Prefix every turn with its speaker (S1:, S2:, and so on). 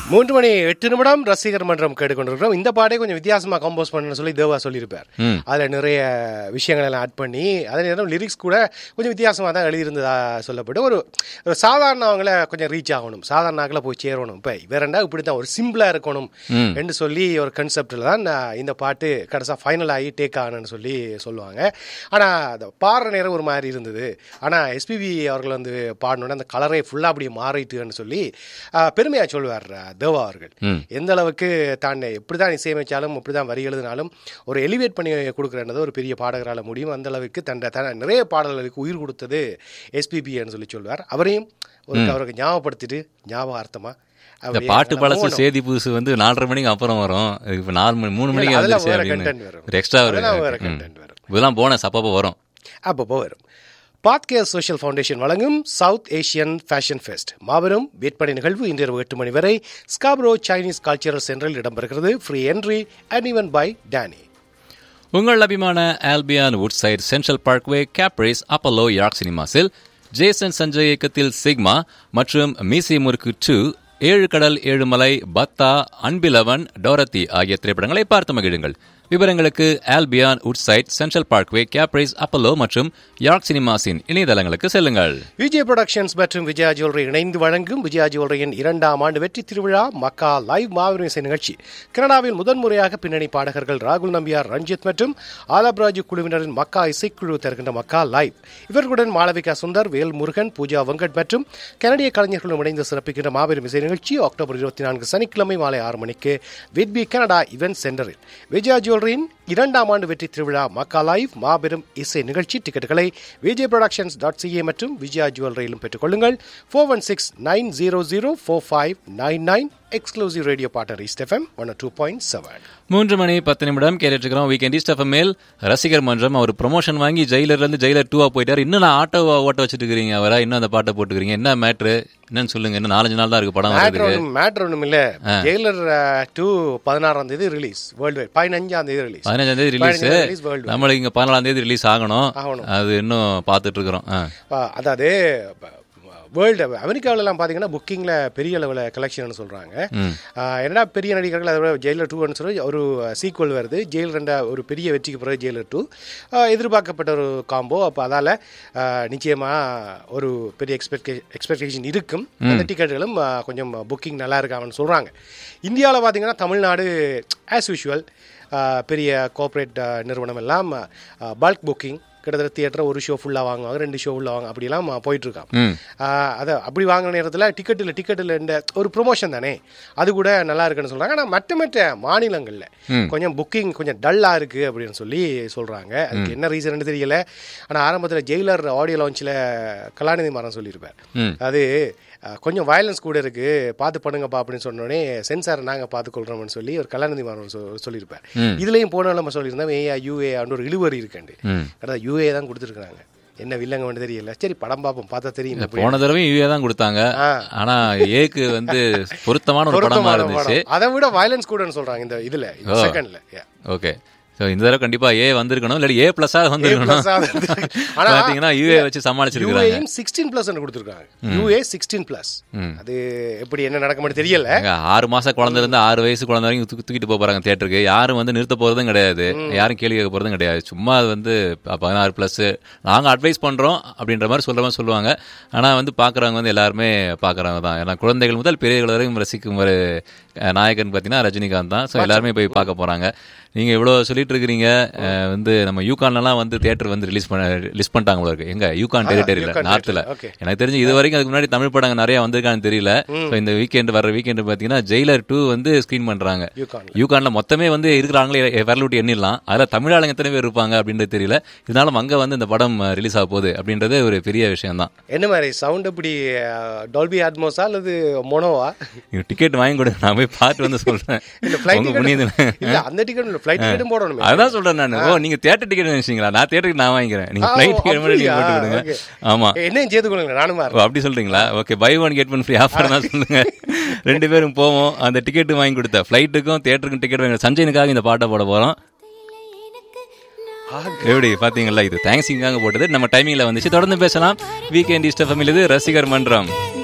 S1: மூன்று மணி எட்டு நிமிடம் ரசிகர் மன்றம் கேட்டுக்கொண்டிருக்கிறோம் இந்த பாடே கொஞ்சம் வித்தியாசமா கம்போஸ் பண்ணணும்னு சொல்லி தேவா சொல்லியிருப்பார்
S2: ம்.
S1: அதுல நிறைய விஷயங்கள் எல்லாம் ஆட் பண்ணி அதே நேரம் லிரிக்ஸ் கூட கொஞ்சம் வித்தியாசமா தான் எழுதியிருந்ததா சொல்லப்பட்டு ஒரு ஒரு சாதாரணவங்கள கொஞ்சம் ரீச் ஆகணும் சாதாரண ஆக்களை போய் சேரணும் இப்போ வேறண்டா இப்படி தான் ஒரு சிம்பிளா இருக்கணும்
S2: ம்.
S1: என்று சொல்லி ஒரு கன்செப்டில் தான் நான் இந்த பாட்டு கடைசா ஃபைனல் ஆகி டேக் ஆனன்னு சொல்லி சொல்லுவாங்க ஆனா அந்த பாடுற நேரம் ஒரு மாதிரி இருந்தது ஆனா எஸ்பிபி அவர்கள் வந்து பாடணுன்னா அந்த கலரே ஃபுல்லா அப்படியே மாறிட்டுன்னு சொல்லி ஆஹ், பெருமையா சொல்லுவார் ஆஹ், தேவா அவர்கள்
S2: ம்.
S1: எந்த அளவுக்கு தான் எப்படி தான் இசையமைச்சாலும் அப்படி தான் வரி எழுதினாலும் ஒரு எலிவேட் பண்ணி கொடுக்குறது ஒரு பெரிய பாடகரால் முடியும் அந்த அளவுக்கு தன் தன் நிறைய பாடல்களுக்கு உயிர் கொடுத்தது எஸ்பிபின்னு சொல்லி சொல்லுவார் அவரையும் ஒரு அவருக்கு ஞாபகப்படுத்திட்டு ஞாபகார்த்தமா
S2: இந்த
S1: அப்படியே
S2: பாட்டு
S1: நம்ம
S2: பழசு
S1: போகணும்.
S2: சேதி புதுசு வந்து நாலரை மணிக்கு அப்புறம் வரும் இப்ப நாலு மணி மூணு மணிக்கு
S1: அதெல்லாம்
S2: வந்துருச்சு
S1: வேற
S2: அப்படின்னு
S1: content வரும்.
S2: ஒரு எக்ஸ்ட்ரா ஒரு
S1: அதெல்லாம் வேற
S2: ம்.
S1: content வரும்.
S2: இதெல்லாம் போனஸ் அப்பப்போ வரும்
S1: அப்பப்போ வரும் பாத்கேர் சோஷியல் ஃபவுண்டேஷன் வழங்கும் சவுத் ஏசியன் ஃபேஷன் ஃபெஸ்ட் மாபெரும் விற்பனை நிகழ்வு இன்றிரவு எட்டு மணி வரை ஸ்காப்ரோ சைனீஸ் கல்ச்சரல் சென்டரில் இடம்பெறுகிறது free entry and event by Danny
S2: உங்கள் அபிமான Albion Woodside Central Parkway Caprice Apollo York சினிமாஸில் ஜேசன் சஞ்சய் இயக்கத்தில் சிக்மா மற்றும் மீசி முறுக்கு டூ ஏழு கடல் ஏழுமலை பத்தா அன்பிலவன் டோரத்தி ஆகிய திரைப்படங்களை பார்த்து மகிழுங்கள் விவரங்களுக்கு Albion Woodside Central Parkway Caprice Apollo மற்றும் யார்க் சினிமாஸின் இணையதளங்களுக்கு செல்லுங்கள்
S1: விஜய் புரொடக்ஷன்ஸ் மற்றும் விஜயா ஜுவல்லரி இணைந்து வழங்கும் விஜயா ஜுவல்லரியின் இரண்டாம் ஆண்டு வெற்றி திருவிழா மக்கா லைவ் மாபெரும் இசை நிகழ்ச்சி கனடாவில் முதன்முறையாக பின்னணி பாடகர்கள் ராகுல் நம்பியார் ரஞ்சித் மற்றும் ஆலப்ராஜு குழுவினரின் மக்கா இசைக்குழு தருகின்ற மக்கா லைவ் இவர்களுடன் மாளவிகா சுந்தர் வேல் முருகன் பூஜா வெங்கட் மற்றும் கனடிய கலைஞர்களும் இணைந்து சிறப்பிக்கின்ற மாபெரும் இசை நிகழ்ச்சி அக்டோபர் இருபத்தி நான்கு சனிக்கிழமை மாலை ஆறு மணிக்கு விட்பி கனடா இவென்ட் சென்டரில் விஜயா ஜுவல்லரியின் இரண்டாம் ஆண்டு வெற்றி திருவிழா மக்கா லைவ் மாபெரும் இசை நிகழ்ச்சி டிக்கெட்டுகளை விஜய் ப்ரொடக்ஷன்ஸ் டாட் சிஏ மற்றும் விஜயா ஜுவல்லரியிலும் பெற்றுக்கொள்ளுங்கள் four one six nine zero zero four five nine nine exclusive radio partner East FM one two point seven
S2: மூன்று மணி பத்து நிமிடம் கேட்டுட்டு இருக்கிறோம் வீக்கெண்ட் ஈஸ்ட் எஃப்எம் மேல் ரசிகர் மன்றம் அவர் ப்ரொமோஷன் வாங்கி ஜெயிலர்ல இருந்து ஜெயிலர் டூவா போயிட்டாரு இன்னும் நான் ஆட்டோ ஓட்ட வச்சுட்டு இருக்கிறீங்க அவரா இன்னும் அந்த பாட்டை போட்டுக்கிறீங்க என்ன மேட்ரு என்னன்னு சொல்லுங்க இன்னும் நாலஞ்சு நாள் தான் இருக்கு படம்
S1: மேட்ரு
S2: வரதுக்கு
S1: ஒன்றும் மேட்ரு ஒன்றும் இல்லை ஜெயிலர் டூ பதினாறாம் தேதி ரிலீஸ் வேர்ல்டு வைட் பதினஞ்சாம் தேதி ரிலீஸ்
S2: பதினஞ்சாம் தேதி ரிலீஸ்
S1: பதினஞ்சாம் தேதி வேர்ல்டு
S2: நம்மளுக்கு இங்க பதினாலாம் தேதி ரிலீஸ் ஆகணும்
S1: ஆகணும்.
S2: அது இன்னும் பார்த்துட்டு இருக்கிறோம் ஆ.
S1: அதாவது வேர்ல்டு அமெரிக்காவிலலாம் பார்த்தீங்கன்னா புக்கிங்கில் பெரிய அளவில் கலெக்ஷன் சொல்கிறாங்க
S2: ம்.
S1: என்னடா பெரிய நடிகர்கள் அதை விட ஜெயிலர் டூன்னு சொல்லி ஒரு சீக்வல் வருது ஜெயில் ரெண்டா ஒரு பெரிய வெற்றிக்கு பிறகு ஜெயிலர் டூ எதிர்பார்க்கப்பட்ட ஒரு காம்போ அப்போ அதால் நிச்சயமாக ஒரு பெரிய எக்ஸ்பெக்டே எக்ஸ்பெக்டேஷன் இருக்கும் அந்த டிக்கெட்டுகளும் ஆ, கொஞ்சம் புக்கிங் நல்லா இருக்காங்கன்னு சொல்கிறாங்க இந்தியாவில் பார்த்தீங்கன்னா தமிழ்நாடு ஆஸ் யூஷுவல் பெரிய கோஆப்ரேட் நிறுவனம் எல்லாம் பல்க் புக்கிங் கிட்டத்தட்ட தியேட்டர் ஒரு ஷோ ஃபுல்லாக வாங்குவாங்க ரெண்டு ஷோ ஃபுல்லாக வாங்க அப்படிலாம் போயிட்டு இருக்கான்
S2: ம்
S1: அதை அப்படி வாங்குற நேரத்தில் டிக்கெட் இல்லை டிக்கெட் இல்லை இந்த ஒரு ப்ரொமோஷன் தானே அது கூட நல்லா இருக்குன்னு சொல்கிறாங்க ஆனால் மற்ற மற்ற மாநிலங்களில் கொஞ்சம் புக்கிங் கொஞ்சம் டல்லாக இருக்குது அப்படின்னு சொல்லி சொல்கிறாங்க அதுக்கு என்ன ரீசன் தெரியல ஆனால் ஆரம்பத்தில் ஜெயிலர் ஆடியோ லான்ச்சில் கலாநிதி மாறன் சொல்லியிருப்பார்
S2: ம்.
S1: அது அஹ், கொஞ்சம் வயலன்ஸ் கூட இருக்கு பார்த்து பண்ணுங்கப்பா அப்படின்னு சொன்னோடனே சென்சார் நாங்கள் பார்த்துக்கொள்கிறோம்னு சொல்லி ஒரு கலாநிதி மாறன் சொ- சொல்லியிருப்பார் இதுலேயும் போன நம்ம சொல்லியிருந்தோம் ஏஐ யூஏ ஒரு இழுவரி இருக்குண்டு
S2: ம்.
S1: அதான் யூஏ தான் கொடுத்துருக்காங்க என்ன வில்லங்க வந்து தெரியல சரி படம் பார்ப்போம் பார்த்தா தெரியும் எப்படி.
S2: போன தடவையும் யூஏ தான் கொடுத்தாங்க
S1: ஆ.
S2: ஆனா ஏக்கு வந்து பொருத்தமான ஒரு படமா
S1: பொருத்தமான
S2: இருந்துச்சு
S1: படம். அதை விட வயலன்ஸ் கூடன்னு சொல்றாங்க இந்த இதுல இந்த செகண்ட்ல
S2: ஓகே ஸோ இந்த தடவை கண்டிப்பா ஏ வந்திருக்கணும் இல்லாட்டி ஏ பிளஸாக வந்திருக்கணும்
S1: ஆனா
S2: பாத்தீங்கன்னா யூஏ வச்சு சமாளிச்சிருக்காங்க
S1: யூஏயும் சிக்ஸ்டீன் பிளஸ் கொடுத்துருக்காங்க யூஏ சிக்ஸ்டீன் பிளஸ் அது எப்படி என்ன நடக்கும்னு தெரியல
S2: ஏங்க, ஆறு மாச குழந்தை இருந்து ஆறு வயசு குழந்தை வரைக்கும் தூக்கி தூக்கிட்டு போக போறாங்க தியேட்டருக்கு யாரும் வந்து நிறுத்த போறதும் கிடையாது யாரும் கேள்வி கேட்க போறதும் கிடையாது சும்மா அது வந்து ப- பதினாறு பிளஸ் நாங்க அட்வைஸ் பண்றோம் அப்படின்ற மாதிரி சொல்ற மாதிரி சொல்லுவாங்க ஆனா வந்து பாக்குறவங்க வந்து எல்லாருமே பாக்குறவங்க தான் ஏன்னா குழந்தைகள் முதல் பெரியவர்கள் வரைக்கும் ரசிக்கும் ஒரு அஹ், நாயகன் பார்த்தீங்கன்னா ரஜினிகாந்த் தான் ஸோ எல்லாருமே போய் பார்க்க போறாங்க நீங்க இவ்வளவு சொல்லிட்டு இருக்கிறீங்க அஹ், வந்து நம்ம யூகான்லாம் வந்து தியேட்டர் வந்து ரிலீஸ் பண்ண லிஸ்ட் பண்ணிட்டாங்க போல இருக்கு எங்க யூகான் டெரிட்டரியில
S1: யூகான்
S2: நார்த்ல
S1: okay.
S2: எனக்கு தெரிஞ்சு இது வரைக்கும் அதுக்கு முன்னாடி தமிழ் படங்கள் நிறைய வந்திருக்கான்னு தெரியல ஸோ இந்த வீக்கெண்ட் வர வீக்கெண்ட் பாத்தீங்கன்னா ஜெயிலர் டூ வந்து ஸ்கிரீன் பண்றாங்க
S1: யூகான்ல.
S2: யூகான்ல மொத்தமே வந்து இருக்கிறாங்களே விரல் விட்டு எண்ணிடலாம் அதுல தமிழ் ஆளுங்க எத்தனை பேர் இருப்பாங்க அப்படின்றது தெரியல இதனால அங்க வந்து இந்த படம் ரிலீஸ் ஆக போகுது அப்படின்றது ஒரு பெரிய விஷயம் தான்
S1: என்ன மாதிரி சவுண்ட் எப்படி டால்பி அட்மோஸா அல்லது மொனோவா
S2: டிக்கெட் வாங்கி கொடுங்க நான் போய் பார்த்து வந்து சொல்றேன்
S1: இல்ல ஃப்ளைட்
S2: உங்க
S1: டிக்கெட்
S2: புண்ணியத்துல-
S1: இல்ல அந்த டிக்கெட் ஃப்ளைட் டிக்கெட்டும் போடணுமே
S2: அதான் சொல்றேன் நான் ஓ நீங்க தியேட்டர் டிக்கெட் நினைச்சீங்களா நான் தியேட்டருக்கு நான் வாங்கிக்கிறேன் நீங்க
S1: ஆ,
S2: ஃபிளைட்
S1: ஓ,
S2: டிக்கெட் மட்டும் நீங்க
S1: அப்படியா?
S2: போட்டு விடுங்க
S1: Okay.
S2: ஆமா
S1: என்னையும் சேர்த்து கொள்ளுங்க நானும்
S2: ஓ அப்படி சொல்றீங்களா okay buy one get one free offer தான் சொல்லுங்க ரெண்டு பேரும் போவோம் அந்த டிக்கெட் வாங்கி கொடுத்த ஃபிளைட்டுக்கும் தியேட்டருக்கும் டிக்கெட் வாங்கி சஞ்சயனுக்காக இந்த பாட்டை போட போறோம் எப்படி பாத்தீங்களா இது தேங்க்ஸிங்காக போட்டது நம்ம டைமிங்ல வந்துச்சு தொடர்ந்து பேசலாம் வீக்கெண்ட் இஸ்டஃபம் இது ரசிகர் மன்றம்